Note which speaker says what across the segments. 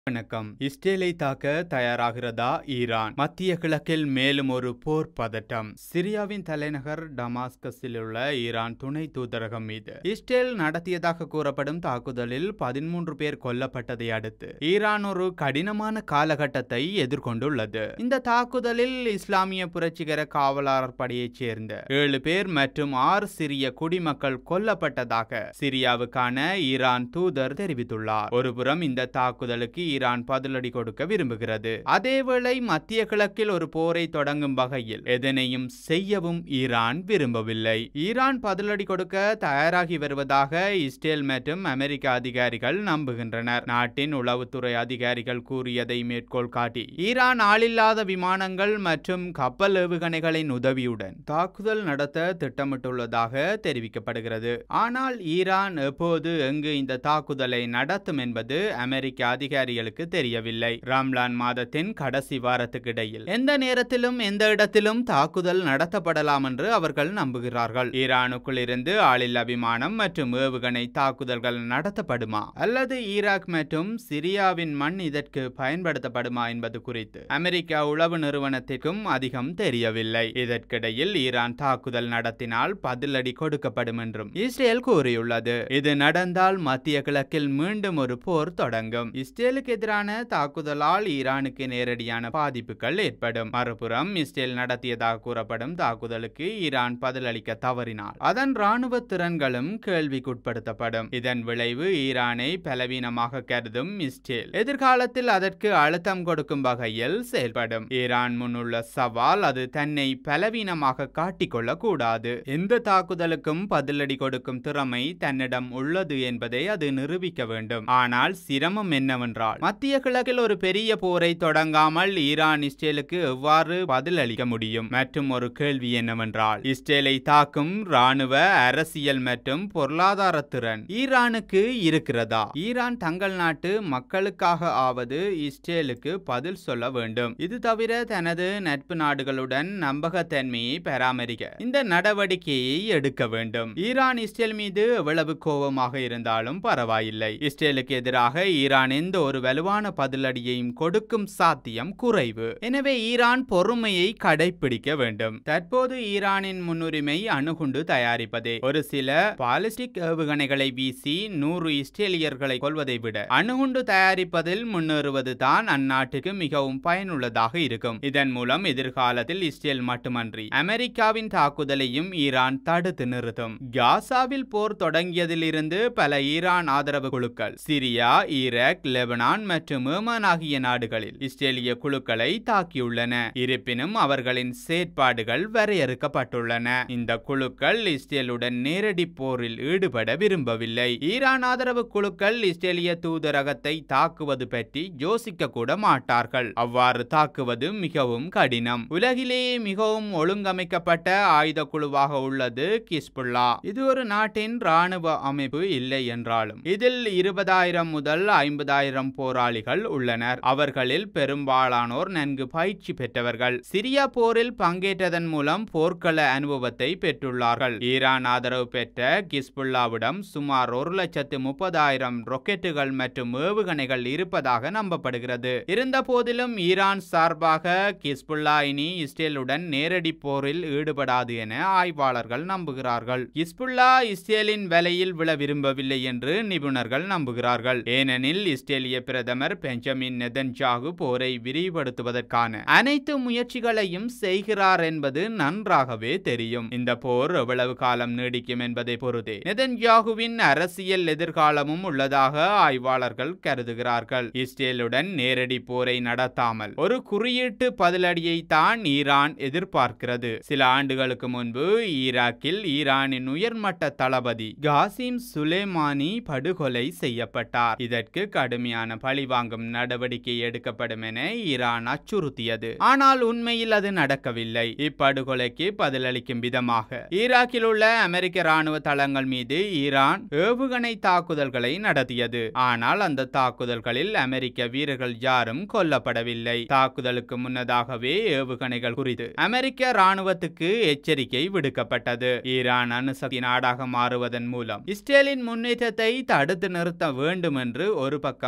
Speaker 1: வணக்கம் இஸ்ரேலை தாக்க தயாராகிறதா ஈரான் மத்திய கிழக்கில் மேலும் ஒரு போர் பதட்டம் சிரியாவின் தலைநகர் டமாஸ்கஸில் உள்ள ஈரான் துணை தூதரகம் மீது இஸ்ரேல் நடத்தியதாக கூறப்படும் தாக்குதலில் பதிமூன்று பேர் கொல்லப்பட்டதை அடுத்து ஈரான் ஒரு கடினமான காலகட்டத்தை எதிர்கொண்டுள்ளது இந்த தாக்குதலில் இஸ்லாமிய புரட்சிகர காவலாளர் படையைச் சேர்ந்த ஏழு பேர் மற்றும் ஆறு சிறிய குடிமக்கள் கொல்லப்பட்டதாக சிரியாவுக்கான ஈரான் தூதர் தெரிவித்துள்ளார் ஒருபுறம் இந்த தாக்குதலுக்கு ஈரான் பதிலடி கொடுக்க விரும்புகிறது அதேவேளை மத்திய கிழக்கில் ஒரு போரை தொடங்கும் வகையில் எதனையும் செய்யவும் ஈரான் விரும்பவில்லை ஈரான் பதிலடி கொடுக்க தயாராகி வருவதாக இஸ்ரேல் மற்றும் அமெரிக்க அதிகாரிகள் நம்புகின்றனர் நாட்டின் உளவுத்துறை அதிகாரிகள் கூறியதை மேற்கோள் காட்டி ஈரான் ஆளில்லாத விமானங்கள் மற்றும் கப்பல் ஏவுகணைகளின் உதவியுடன் தாக்குதல் நடத்த திட்டமிட்டுள்ளதாக தெரிவிக்கப்படுகிறது ஆனால் ஈரான் எப்போது எங்கு இந்த தாக்குதலை நடத்தும் என்பது அமெரிக்க அதிகாரிகளுக்கு தெரியவில்லை ரம்லான் மாதத்தின் கடைசி வாரத்துக்கு இடையில் எந்த நேரத்திலும் எந்த இடத்திலும் தாக்குதல் நடத்தப்படலாம் என்று அவர்கள் நம்புகிறார்கள் ஈரானுக்குள் இருந்து ஆளில்லா விமானம் மற்றும் ஏவுகணை தாக்குதல்கள் நடத்தப்படுமா அல்லது ஈராக் மற்றும் சிரியாவின் மண் இதற்கு பயன்படுத்தப்படுமா என்பது குறித்து அமெரிக்க உளவு நிறுவனத்திற்கும் அதிகம் தெரியவில்லை இதற்கிடையில் ஈரான் தாக்குதல் நடத்தினால் பதிலடி கொடுக்கப்படும் என்றும் இஸ்ரேல் கூறியுள்ளது இது நடந்தால் மத்திய கிழக்கில் மீண்டும் ஒரு போர் தொடங்கும் இஸ்ரேலுக்கு எதிரான தாக்குதலால் ஈரானுக்கு நேரடியான பாதிப்புகள் ஏற்படும் மறுபுறம் இஸ்ரேல் நடத்தியதாக கூறப்படும் தாக்குதலுக்கு ஈரான் பதிலளிக்க தவறினால் அதன் ராணுவ திறன்களும் கேள்விக்குட்படுத்தப்படும் இதன் விளைவு ஈரானை பலவீனமாக கருதும் இஸ்ரேல் எதிர்காலத்தில் அதற்கு அழுத்தம் கொடுக்கும் வகையில் செயல்படும் ஈரான் முன்னுள்ள சவால் அது தன்னை பலவீனமாக காட்டிக்கொள்ளக் கூடாது எந்த தாக்குதலுக்கும் பதிலடி கொடுக்கும் திறமை தன்னிடம் உள்ளது என்பதை அது நிரூபிக்க வேண்டும் ஆனால் சிரமம் என்னவென்றால் மத்திய கிழக்கில் ஒரு பெரிய போரை தொடங்காமல் ஈரான் இஸ்ரேலுக்கு எவ்வாறு பதிலளிக்க முடியும் மற்றும் ஒரு கேள்வி என்னவென்றால் இஸ்ரேலை தாக்கும் ராணுவ அரசியல் மற்றும் பொருளாதார திறன் ஈரானுக்கு இருக்கிறதா ஈரான் தங்கள் நாட்டு மக்களுக்காக ஆவது இஸ்ரேலுக்கு பதில் சொல்ல வேண்டும் இது தவிர தனது நட்பு நாடுகளுடன் நம்பகத்தன்மையை பராமரிக்க இந்த நடவடிக்கையை எடுக்க வேண்டும் ஈரான் இஸ்ரேல் மீது எவ்வளவு கோபமாக இருந்தாலும் பரவாயில்லை இஸ்ரேலுக்கு எதிராக ஈரான் எந்த ஒரு வலுவான பதிலடியையும் கொடுக்கும் சாத்தியம் குறைவு எனவே ஈரான் பொறுமையை கடைபிடிக்க வேண்டும் தற்போது ஈரானின் முன்னுரிமை அணுகுண்டு தயாரிப்பதே ஒரு சில பாலிஸ்டிக் ஏவுகணைகளை வீசி நூறு இஸ்ரேலியர்களை கொள்வதை விட அணுகுண்டு தயாரிப்பதில் முன்னேறுவது தான் அந்நாட்டுக்கு மிகவும் பயனுள்ளதாக இருக்கும் இதன் மூலம் எதிர்காலத்தில் இஸ்ரேல் மட்டுமன்றி அமெரிக்காவின் தாக்குதலையும் ஈரான் தடுத்து நிறுத்தும் காசாவில் போர் தொடங்கியதிலிருந்து பல ஈரான் ஆதரவு குழுக்கள் சிரியா ஈராக் லெபனான் மற்றும் ஏமன் ஆகிய நாடுகளில் இஸ்ரேலிய குழுக்களை தாக்கியுள்ளன இருப்பினும் அவர்களின் செயற்பாடுகள் வரையறுக்கப்பட்டுள்ளன இந்த குழுக்கள் இஸ்ரேலுடன் நேரடி போரில் ஈடுபட விரும்பவில்லை ஈரான் ஆதரவு குழுக்கள் இஸ்ரேலிய தூதரகத்தை தாக்குவது பற்றி யோசிக்க கூட மாட்டார்கள் அவ்வாறு தாக்குவது மிகவும் கடினம் உலகிலேயே மிகவும் ஒழுங்கமைக்கப்பட்ட ஆயுத குழுவாக உள்ளது கிஸ்புல்லா இது ஒரு நாட்டின் ராணுவ அமைப்பு இல்லை என்றாலும் இதில் இருபதாயிரம் முதல் ஐம்பதாயிரம் போராளிகள் உள்ளனர் அவர்களில் பெரும்பாலானோர் நன்கு பயிற்சி பெற்றவர்கள் சிரியா போரில் பங்கேற்றதன் மூலம் போர்க்கள அனுபவத்தை பெற்றுள்ளார்கள் ஈரான் ஆதரவு பெற்ற கிஸ்புல்லாவிடம் சுமார் ஒரு லட்சத்து முப்பதாயிரம் ராக்கெட்டுகள் மற்றும் ஏவுகணைகள் இருப்பதாக நம்பப்படுகிறது இருந்த போதிலும் ஈரான் சார்பாக கிஸ்புல்லா இனி இஸ்ரேலுடன் நேரடி போரில் ஈடுபடாது என ஆய்வாளர்கள் நம்புகிறார்கள் கிஸ்புல்லா இஸ்ரேலின் வேலையில் விழ விரும்பவில்லை என்று நிபுணர்கள் நம்புகிறார்கள் ஏனெனில் இஸ்ரேலிய பிரதமர் பெஞ்சமின் நெதன்ஜாகு போரை விரிவுபடுத்துவதற்கான அனைத்து முயற்சிகளையும் செய்கிறார் என்பது நன்றாகவே தெரியும் இந்த போர் எவ்வளவு காலம் நீடிக்கும் என்பதை பொறுத்தே நெதன்யாகுவின் அரசியல் எதிர்காலமும் உள்ளதாக ஆய்வாளர்கள் கருதுகிறார்கள் இஸ்ரேலுடன் நேரடி போரை நடத்தாமல் ஒரு குறியீட்டு பதிலடியை தான் ஈரான் எதிர்பார்க்கிறது சில ஆண்டுகளுக்கு முன்பு ஈராக்கில் ஈரானின் உயர்மட்ட தளபதி காசிம் சுலேமானி படுகொலை செய்யப்பட்டார் இதற்கு கடுமையான பழிவாங்கும் நடவடிக்கை எடுக்கப்படும் என ஈரான் அச்சுறுத்தியது ஆனால் உண்மையில் அது நடக்கவில்லை இப்படுகொலைக்கு பதிலளிக்கும் விதமாக ஈராக்கில் உள்ள அமெரிக்க ராணுவ தளங்கள் மீது ஈரான் ஏவுகணை தாக்குதல்களை நடத்தியது ஆனால் அந்த தாக்குதல்களில் அமெரிக்க வீரர்கள் யாரும் கொல்லப்படவில்லை தாக்குதலுக்கு முன்னதாகவே ஏவுகணைகள் குறித்து அமெரிக்க ராணுவத்துக்கு எச்சரிக்கை விடுக்கப்பட்டது ஈரான் அணுசக்தி நாடாக மாறுவதன் மூலம் இஸ்ரேலின் முன்னேற்றத்தை தடுத்து நிறுத்த வேண்டும் என்று ஒரு பக்கம் விரும்புகிறது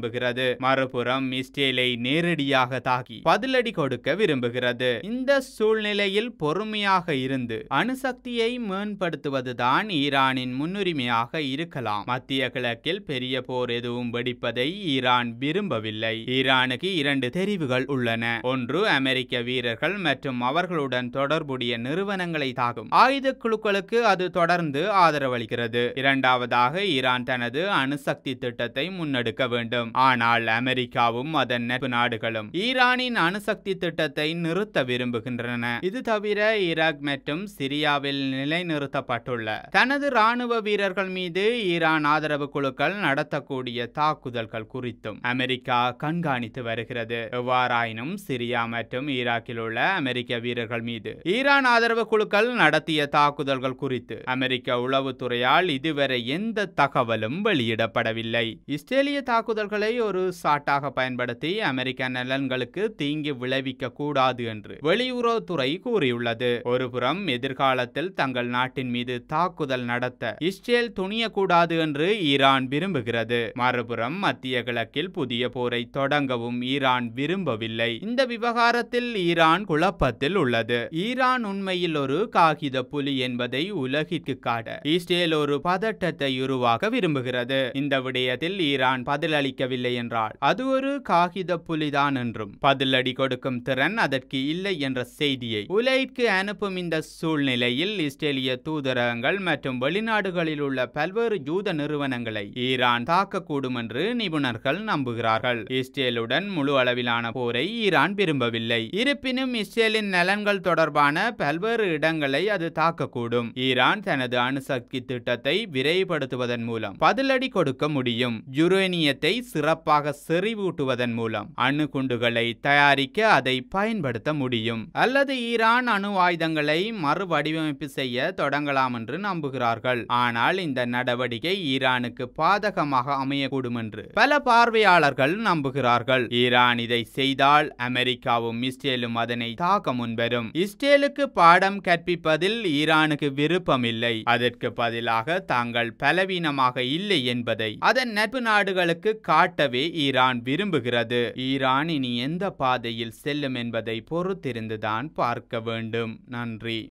Speaker 1: விரும்புகிறது மறுபுறம் இஸ்ரேலை நேரடியாக தாக்கி பதிலடி கொடுக்க விரும்புகிறது இந்த சூழ்நிலையில் பொறுமையாக இருந்து அணுசக்தியை மேம்படுத்துவதுதான் ஈரானின் முன்னுரிமையாக இருக்கலாம் மத்திய கிழக்கில் பெரிய போர் எதுவும் வெடிப்பதை ஈரான் விரும்பவில்லை ஈரானுக்கு இரண்டு தெரிவுகள் உள்ளன ஒன்று அமெரிக்க வீரர்கள் மற்றும் அவர்களுடன் தொடர்புடைய நிறுவனங்களை தாக்கும் ஆயுத குழுக்களுக்கு அது தொடர்ந்து ஆதரவளிக்கிறது இரண்டாவதாக ஈரான் தனது அணுசக்தி திட்டத்தை முன்னெடுக்க வேண்டும் ஆனால் அமெரிக்காவும் அதன் நட்பு நாடுகளும் ஈரானின் அணுசக்தி திட்டத்தை நிறுத்த விரும்புகின்றன இது தவிர ஈராக் மற்றும் சிரியாவில் நிலைநிறுத்தப்பட்டுள்ள தனது ராணுவ வீரர்கள் மீது ஈரான் ஆதரவு குழுக்கள் நடத்தக்கூடிய தாக்குதல்கள் குறித்தும் அமெரிக்கா கண்காணித்து வருகிறது எவ்வாறாயினும் சிரியா மற்றும் ஈராக்கில் உள்ள அமெரிக்க வீரர்கள் மீது ஈரான் ஆதரவு குழுக்கள் நடத்திய தாக்குதல்கள் குறித்து அமெரிக்க உளவுத்துறையால் இதுவரை எந்த தகவலும் வெளியிடப்படவில்லை இஸ்ரேலிய தாக்குதல்களை ஒரு சாட்டாக பயன்படுத்தி அமெரிக்க நலன்களுக்கு தீங்கு விளைவிக்க கூடாது என்று வெளியுறவுத்துறை கூறியுள்ளது ஒருபுறம் எதிர்காலத்தில் தங்கள் நாட்டின் மீது தாக்குதல் நடத்த இஸ்ரேல் துணியக்கூடாது என்று ஈரான் விரும்புகிறது மறுபுறம் மத்திய கிழக்கில் புதிய போரை தொடங்கவும் ஈரான் விரும்பவில்லை இந்த விவகாரத்தில் ஈரான் குழப்பத்தில் உள்ளது ஈரான் உண்மையில் ஒரு காகித புலி என்பதை உலகிற்கு காட்ட இஸ்ரேல் ஒரு பதட்டத்தை உருவாக்க விரும்புகிறது இந்த விடயத்தில் ஈரான் பதிலளிக்கவில்லை என்றால் அது ஒரு காகித புலிதான் என்றும் பதிலடி கொடுக்கும் திறன் அதற்கு இல்லை என்ற செய்தியை உலகிற்கு அனுப்பும் இந்த சூழ்நிலையில் இஸ்ரேலிய தூதரகங்கள் மற்றும் வெளிநாடுகளில் உள்ள பல்வேறு யூத நிறுவனங்களை ஈரான் தாக்கக்கூடும் என்று நிபுணர்கள் நம்புகிறார்கள் இஸ்ரேலுடன் முழு அளவிலான போரை ஈரான் விரும்பவில்லை இருப்பினும் இஸ்ரேலின் நலன்கள் தொடர்பான பல்வேறு இடங்களை அது தாக்கக்கூடும் ஈரான் தனது அணுசக்தி திட்டத்தை விரைவுபடுத்துவதன் மூலம் பதிலடி கொடுக்க முடியும் யுரேனியத்தை சிறப்பாக செறிவூட்டுவதன் மூலம் அணு குண்டுகளை தயாரிக்க அதை பயன்படுத்த முடியும் அல்லது ஈரான் அணு ஆயுதங்களை மறுவடிவமைப்பு செய்ய தொடங்கலாம் என்று நம்புகிறார்கள் ஆனால் இந்த நடவடிக்கை ஈரானுக்கு பாதகமாக அமையக்கூடும் என்று பல பார்வையாளர்கள் நம்புகிறார்கள் ஈரான் இதை செய்தால் அமெரிக்காவும் இஸ்ரேலும் அதனை தாக்க முன்வரும் இஸ்ரேலுக்கு பாடம் கற்பிப்பதில் ஈரானுக்கு விருப்பமில்லை அதற்கு பதிலாக தாங்கள் பலவீனமாக இல்லை என்பதை அதன் நட்பு நாடுகளுக்கு காட்டவே ஈரான் விரும்புகிறது ஈரான் இனி எந்த பாதையில் செல்லும் என்பதை பொறுத்திருந்துதான் பார்க்க வேண்டும் நன்றி